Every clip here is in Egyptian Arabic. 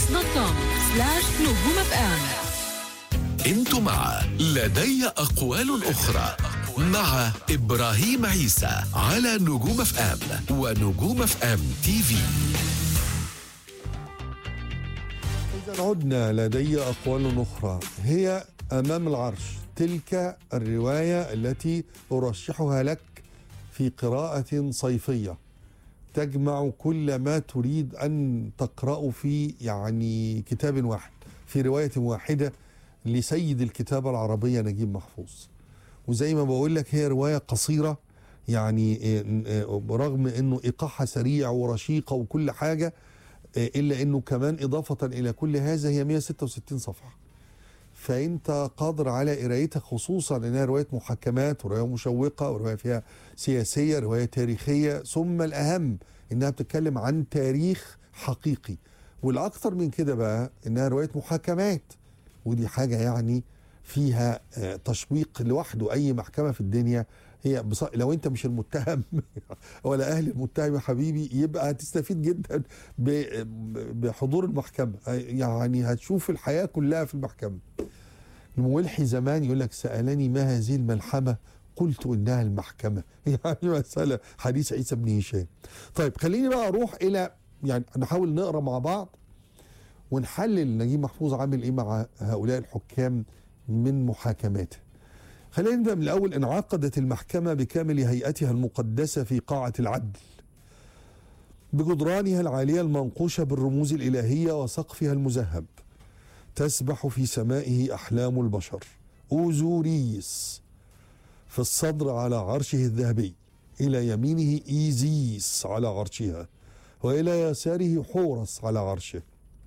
دوت كوم سلاش نجوم اف ام انتم مع لدي أقوال أخرى مع إبراهيم عيسى على نجوم اف ام ونجوم اف ام تي في إذا عدنا لدي أقوال أخرى هي أمام العرش تلك الرواية التي أرشحها لك في قراءة صيفية تجمع كل ما تريد أن تقرأه في يعني كتاب واحد في رواية واحدة لسيد الكتابة العربية نجيب محفوظ وزي ما بقول لك هي رواية قصيرة يعني إيه، إيه، رغم أنه إيقاعها سريع ورشيقة وكل حاجة إيه، إلا أنه كمان إضافة إلى كل هذا هي 166 صفحة فانت قادر على قرايتها خصوصا انها روايه محاكمات وروايه مشوقه وروايه فيها سياسيه روايه تاريخيه ثم الاهم انها بتتكلم عن تاريخ حقيقي والاكثر من كده بقى انها روايه محاكمات ودي حاجه يعني فيها آه، تشويق لوحده اي محكمه في الدنيا هي بص... لو انت مش المتهم ولا اهل المتهم يا حبيبي يبقى هتستفيد جدا ب... بحضور المحكمه يعني هتشوف الحياه كلها في المحكمه الملحي زمان يقول لك سالني ما هذه الملحمه قلت انها المحكمه يعني مساله حديث عيسى بن هشام طيب خليني بقى اروح الى يعني نحاول نقرا مع بعض ونحلل نجيب محفوظ عامل ايه مع هؤلاء الحكام من محاكماته خلينا نبدا من الاول انعقدت المحكمه بكامل هيئتها المقدسه في قاعه العدل بجدرانها العاليه المنقوشه بالرموز الالهيه وسقفها المذهب تسبح في سمائه احلام البشر اوزوريس في الصدر على عرشه الذهبي الى يمينه ايزيس على عرشها والى يساره حورس على عرشه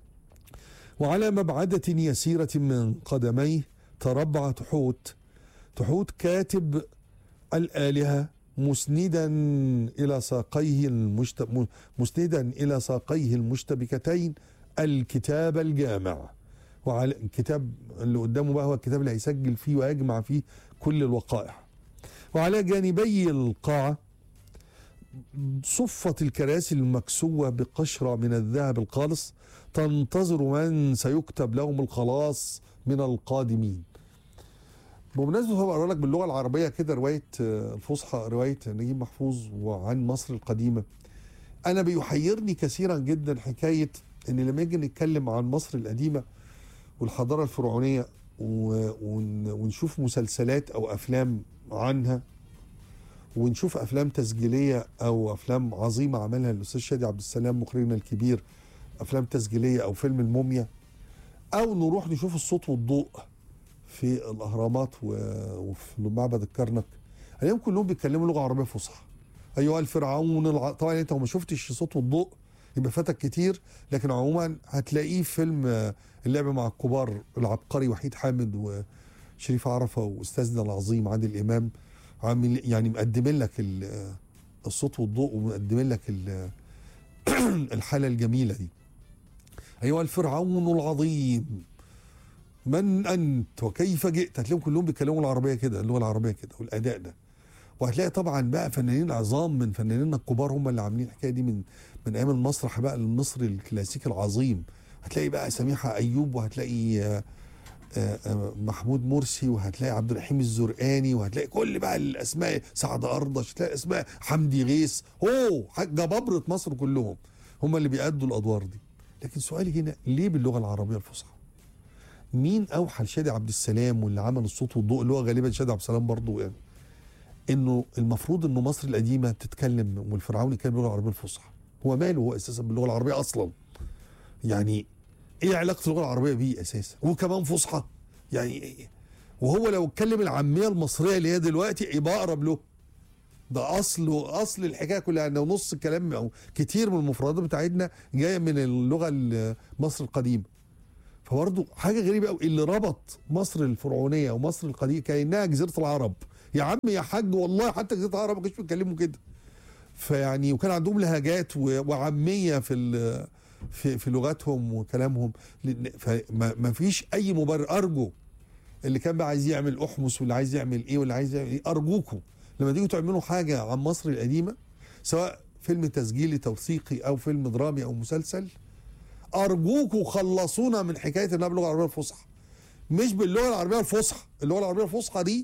وعلى مبعدة يسيرة من قدميه تربع تحوت تحوت كاتب الآلهة مسندا إلى ساقيه المشت... م- مسندا إلى ساقيه المشتبكتين الكتاب الجامع وعلى الكتاب اللي قدامه بقى هو الكتاب اللي هيسجل فيه ويجمع فيه كل الوقائع وعلى جانبي القاعة صفة الكراسي المكسوة بقشرة من الذهب الخالص تنتظر من سيكتب لهم الخلاص من القادمين بمناسبة هو بقرا لك باللغة العربية كده رواية آه، الفصحى رواية نجيب محفوظ وعن مصر القديمة أنا بيحيرني كثيرا جدا حكاية إن لما نيجي نتكلم عن مصر القديمة والحضارة الفرعونية و- ون- ونشوف مسلسلات أو أفلام عنها ونشوف أفلام تسجيلية أو أفلام عظيمة عملها الأستاذ شادي عبد السلام مخرجنا الكبير أفلام تسجيلية أو فيلم الموميا أو نروح نشوف الصوت والضوء في الاهرامات و- وفي معبد الكرنك اليوم كلهم بيتكلموا لغه عربيه فصحى ايها الفرعون الع... طبعا انت لو ما شفتش صوت والضوء يبقى فاتك كتير لكن عموما هتلاقيه في فيلم آه، اللعب مع الكبار العبقري وحيد حامد وشريف عرفه واستاذنا العظيم عادل امام عامل يعني مقدمين لك ال- آه، الصوت والضوء ومقدمين لك ال- الحاله الجميله دي ايها الفرعون العظيم من انت وكيف جئت هتلاقيهم كلهم بيتكلموا العربيه كده اللغه العربيه كده والاداء ده وهتلاقي طبعا بقى فنانين عظام من فنانينا الكبار هم اللي عاملين الحكايه دي من من ايام المسرح بقى المصري الكلاسيكي العظيم هتلاقي بقى سميحه ايوب وهتلاقي آه، آه، آه، محمود مرسي وهتلاقي عبد الرحيم الزرقاني وهتلاقي كل بقى الاسماء سعد اردش هتلاقي اسماء حمدي غيث هو جبابره مصر كلهم هم اللي بيأدوا الادوار دي لكن سؤالي هنا ليه باللغه العربيه الفصحى مين اوحى لشادي عبد السلام واللي عمل الصوت والضوء اللي هو غالبا شادي عبد السلام برضه يعني انه المفروض انه مصر القديمه تتكلم والفرعون يتكلم باللغه العربيه الفصحى هو ماله هو اساسا باللغه العربيه اصلا يعني ايه علاقه اللغه العربيه بيه اساسا وكمان فصحى يعني إيه؟ وهو لو اتكلم العاميه المصريه اللي هي دلوقتي يبقى اقرب له ده اصل اصل الحكايه كلها انه نص الكلام او كتير من المفردات بتاعتنا جايه من اللغه ال- مصر القديمه فبرضه حاجه غريبه قوي اللي ربط مصر الفرعونيه ومصر القديمه كانها جزيره العرب يا عم يا حاج والله حتى جزيره العرب ما كانوش بيتكلموا كده فيعني وكان عندهم لهجات و- وعاميه في ال- في في لغتهم وكلامهم لأن- فما ما فيش اي مبرر ارجو اللي كان بقى عايز يعمل احمس واللي عايز يعمل ايه واللي عايز يعمل ايه ارجوكم لما تيجوا تعملوا حاجه عن مصر القديمه سواء فيلم تسجيلي توثيقي او فيلم درامي او مسلسل ارجوكوا خلصونا من حكايه انها باللغه العربيه الفصحى مش باللغه العربيه الفصحى اللغه العربيه الفصحى دي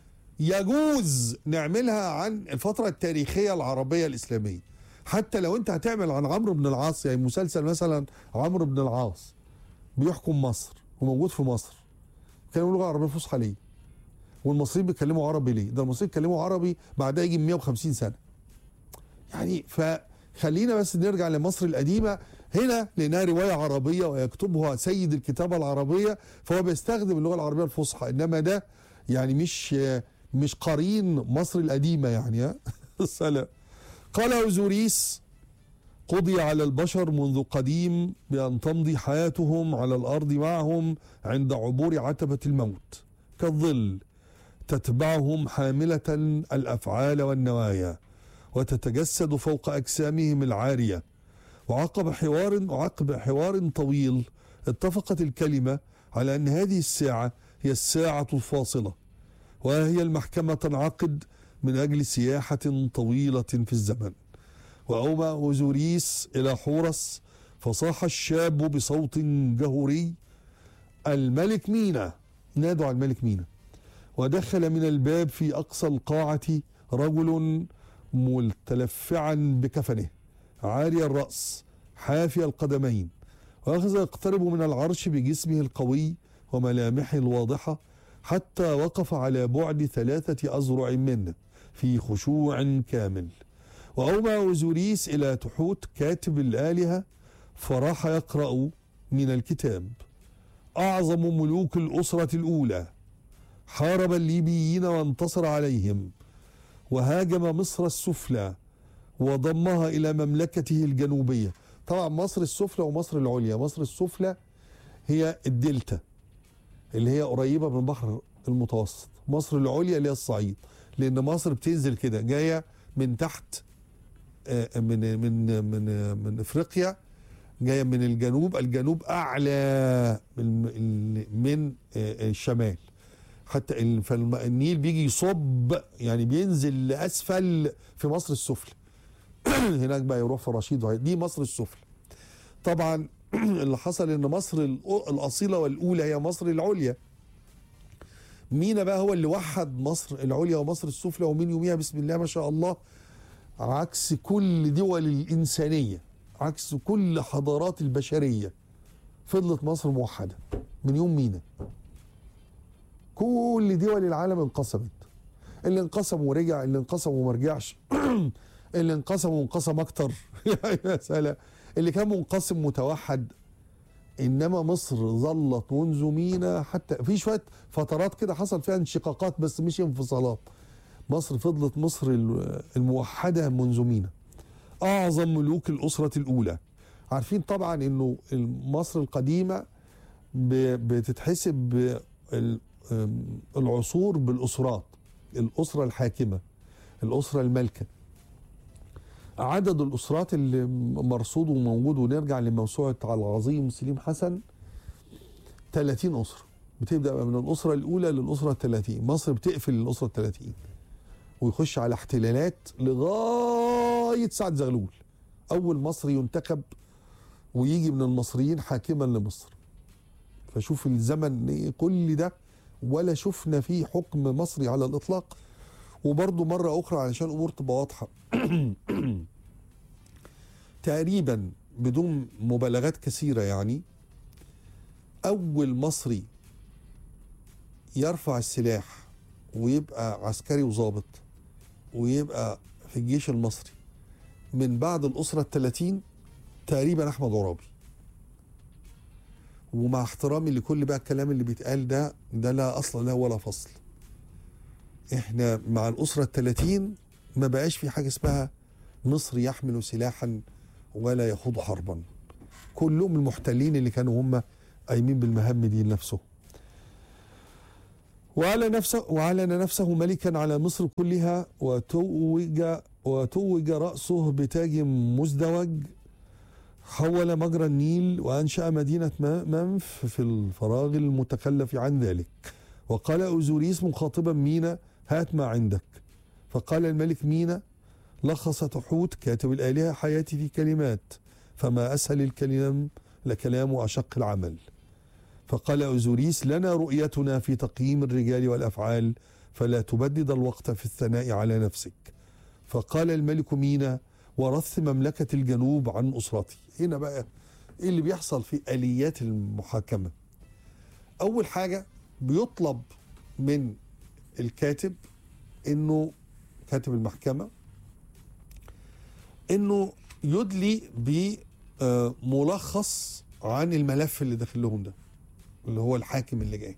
يجوز نعملها عن الفتره التاريخيه العربيه الاسلاميه حتى لو انت هتعمل عن عمرو بن العاص يعني مسلسل مثلا عمرو بن العاص بيحكم مصر وموجود في مصر كانوا اللغه العربيه الفصحى ليه؟ والمصريين بيتكلموا عربي ليه؟ ده المصريين بيتكلموا عربي بعدها يجي 150 سنه. يعني فخلينا بس نرجع لمصر القديمه هنا لانها روايه عربيه ويكتبها سيد الكتابه العربيه فهو بيستخدم اللغه العربيه الفصحى انما ده يعني مش مش قرين مصر القديمه يعني ها؟ السلام. قال أوزوريس قضي على البشر منذ قديم بأن تمضي حياتهم على الأرض معهم عند عبور عتبة الموت كالظل تتبعهم حاملة الأفعال والنوايا وتتجسد فوق أجسامهم العارية وعقب حوار وعقب حوار طويل اتفقت الكلمة على أن هذه الساعة هي الساعة الفاصلة وهي المحكمة تنعقد من أجل سياحة طويلة في الزمن وأومى أوزوريس إلى حورس فصاح الشاب بصوت جهوري الملك مينا نادوا على الملك مينا ودخل من الباب في أقصى القاعة رجل متلفعا بكفنه عاري الرأس حافي القدمين وأخذ يقترب من العرش بجسمه القوي وملامحه الواضحة حتى وقف على بعد ثلاثة أذرع منه في خشوع كامل وأومى أوزوريس إلى تحوت كاتب الآلهة فراح يقرأ من الكتاب أعظم ملوك الأسرة الأولى حارب الليبيين وانتصر عليهم وهاجم مصر السفلى وضمها إلى مملكته الجنوبية طبعا مصر السفلى ومصر العليا مصر السفلى هي الدلتا اللي هي قريبة من البحر المتوسط مصر العليا اللي هي الصعيد لأن مصر بتنزل كده جاية من تحت آه، من من من من افريقيا جايه من الجنوب الجنوب اعلى من من آه، الشمال حتى ال- فالم- النيل بيجي يصب يعني بينزل لاسفل في مصر السفلى هناك بقى يروح في رشيد وهي- دي مصر السفلى طبعا اللي حصل ان مصر الأ- الاصيله والاولى هي مصر العليا مينا بقى هو اللي وحد مصر العليا ومصر السفلى ومن يوميها بسم الله ما شاء الله عكس كل دول الإنسانية عكس كل حضارات البشرية فضلت مصر موحدة من يوم مينا كل دول العالم انقسمت اللي انقسم ورجع اللي انقسم وما رجعش اللي انقسم وانقسم اكتر يا سلام اللي كان منقسم متوحد انما مصر ظلت منذ مينا حتى في شويه فترات كده حصل فيها انشقاقات بس مش انفصالات مصر فضلت مصر ال- الموحده منذ مينا اعظم ملوك الاسره الاولى عارفين طبعا انه مصر القديمه ب- بتتحسب بال- أم، العصور بالاسرات الاسره الحاكمه الاسره المالكه عدد الاسرات اللي مرصود وموجود ونرجع لموسوعه على العظيم سليم حسن 30 اسره بتبدا من الاسره الاولى للاسره ال 30 مصر بتقفل الاسره ال 30 ويخش على احتلالات لغايه سعد زغلول اول مصري ينتخب ويجي من المصريين حاكما لمصر فشوف الزمن إيه كل ده ولا شفنا فيه حكم مصري على الاطلاق وبرضه مره اخرى علشان الامور تبقى واضحه تقريبا بدون مبالغات كثيره يعني اول مصري يرفع السلاح ويبقى عسكري وظابط ويبقى في الجيش المصري من بعد الأسرة الثلاثين تقريبا أحمد عرابي ومع احترامي لكل بقى الكلام اللي بيتقال ده ده لا أصل له ولا فصل احنا مع الأسرة الثلاثين ما بقاش في حاجة اسمها مصر يحمل سلاحا ولا يخوض حربا كلهم المحتلين اللي كانوا هم قايمين بالمهام دي لنفسهم وعلى نفسه وأعلن نفسه ملكا على مصر كلها وتوج وتوج رأسه بتاج مزدوج حول مجرى النيل وأنشأ مدينة م- منف في الفراغ المتخلف عن ذلك وقال أوزوريس مخاطبا مينا هات ما عندك فقال الملك مينا لخص تحوت كاتب الآلهة حياتي في كلمات فما أسهل الكلام لكلام أشق العمل فقال أوزوريس لنا رؤيتنا في تقييم الرجال والأفعال فلا تبدد الوقت في الثناء على نفسك فقال الملك مينا ورث مملكة الجنوب عن أسرتي هنا بقى إيه اللي بيحصل في آليات المحاكمة أول حاجة بيطلب من الكاتب إنه كاتب المحكمة إنه يدلي بملخص عن الملف اللي داخل لهم ده اللي هو الحاكم اللي جاي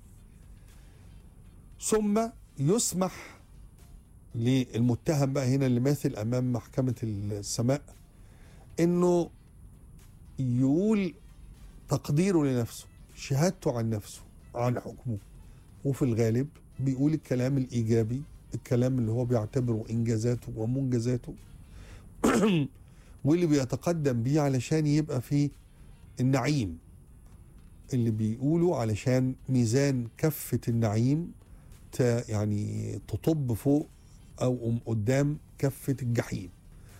ثم يسمح للمتهم بقى هنا اللي ماثل امام محكمه السماء انه يقول تقديره لنفسه شهادته عن نفسه عن حكمه وفي الغالب بيقول الكلام الايجابي الكلام اللي هو بيعتبره انجازاته ومنجزاته واللي بيتقدم بيه علشان يبقى في النعيم اللي بيقولوا علشان ميزان كفة النعيم ت- يعني تطب فوق أو قدام كفة الجحيم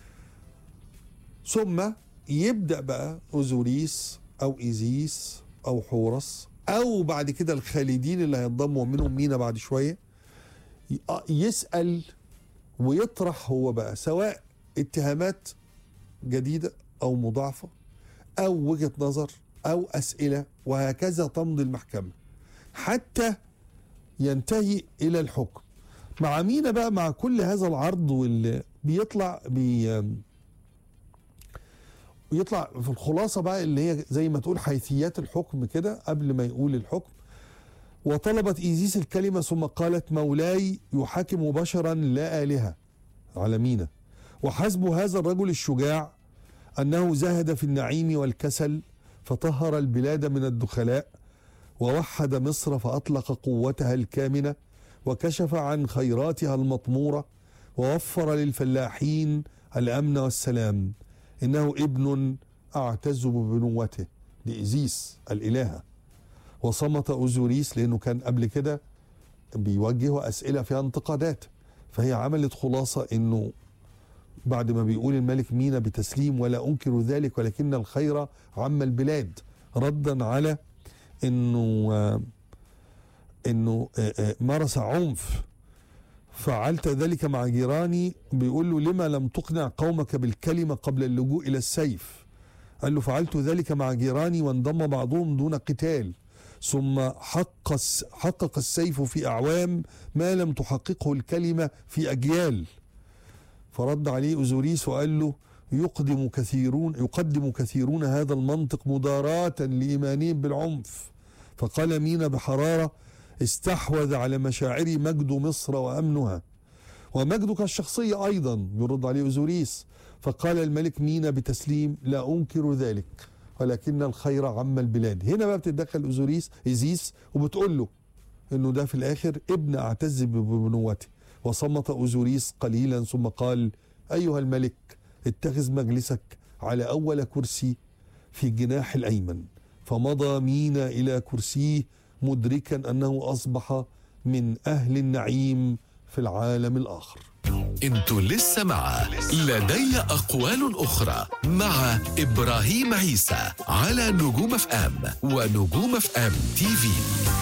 ثم يبدأ بقى أوزوريس أو إيزيس أو حورس أو بعد كده الخالدين اللي هينضموا منهم مينا بعد شوية ي- يسأل ويطرح هو بقى سواء اتهامات جديدة أو مضاعفة أو وجهة نظر أو أسئلة وهكذا تمضي المحكمة حتى ينتهي إلى الحكم مع مين بقى مع كل هذا العرض واللي بيطلع بي يطلع في الخلاصة بقى اللي هي زي ما تقول حيثيات الحكم كده قبل ما يقول الحكم وطلبت إيزيس الكلمة ثم قالت مولاي يحاكم بشرا لا آلهة على مينا وحسب هذا الرجل الشجاع أنه زهد في النعيم والكسل فطهر البلاد من الدخلاء ووحد مصر فأطلق قوتها الكامنة وكشف عن خيراتها المطمورة ووفر للفلاحين الأمن والسلام إنه ابن أعتز ببنوته لإزيس الإلهة وصمت أوزوريس لأنه كان قبل كده بيوجه أسئلة فيها انتقادات فهي عملت خلاصة إنه بعد ما بيقول الملك مينا بتسليم ولا أنكر ذلك ولكن الخير عم البلاد ردا على إنه آه، إنه آه، آه، مارس عنف فعلت ذلك مع جيراني بيقول له لما لم تقنع قومك بالكلمة قبل اللجوء إلى السيف قال له فعلت ذلك مع جيراني وانضم بعضهم دون قتال ثم حق الس- حقق السيف في أعوام ما لم تحققه الكلمة في أجيال فرد عليه أوزوريس وقال له يقدم كثيرون يقدم كثيرون هذا المنطق مداراة لإيمانهم بالعنف فقال مينا بحرارة استحوذ على مشاعري مجد مصر وأمنها ومجدك الشخصي أيضا يرد عليه أوزوريس فقال الملك مينا بتسليم لا أنكر ذلك ولكن الخير عم البلاد هنا بقى بتتدخل أوزوريس إيزيس وبتقول له انه ده في الاخر ابن اعتز ببنوته وصمت اوزوريس قليلا ثم قال ايها الملك اتخذ مجلسك على اول كرسي في الجناح الايمن فمضى مينا الى كرسيه مدركا انه اصبح من اهل النعيم في العالم الاخر انتوا لسه مع لدي أقوال أخرى مع إبراهيم عيسى على نجوم اف ام ونجوم اف ام تي في